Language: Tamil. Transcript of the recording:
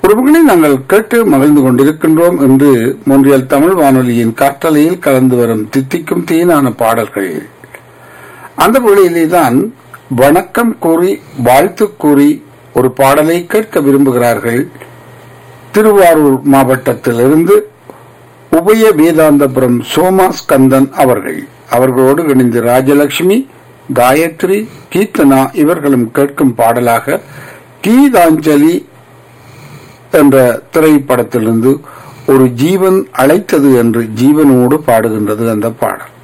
உறவுகளை நாங்கள் கேட்டு மகிழ்ந்து கொண்டிருக்கின்றோம் என்று மொன்றியல் தமிழ் வானொலியின் காற்றலையில் கலந்து வரும் தித்திக்கும் தேனான பாடல்கள் அந்த வேளையிலே தான் வணக்கம் கூறி வாழ்த்து கூறி ஒரு பாடலை கேட்க விரும்புகிறார்கள் திருவாரூர் மாவட்டத்திலிருந்து உபய வேதாந்தபுரம் சோமா ஸ்கந்தன் அவர்கள் அவர்களோடு இணைந்து ராஜலட்சுமி காயத்ரி கீர்த்தனா இவர்களும் கேட்கும் பாடலாக கீதாஞ்சலி என்ற திரைப்படத்திலிருந்து ஒரு ஜீவன் அழைத்தது என்று ஜீவனோடு பாடுகின்றது அந்த பாடல்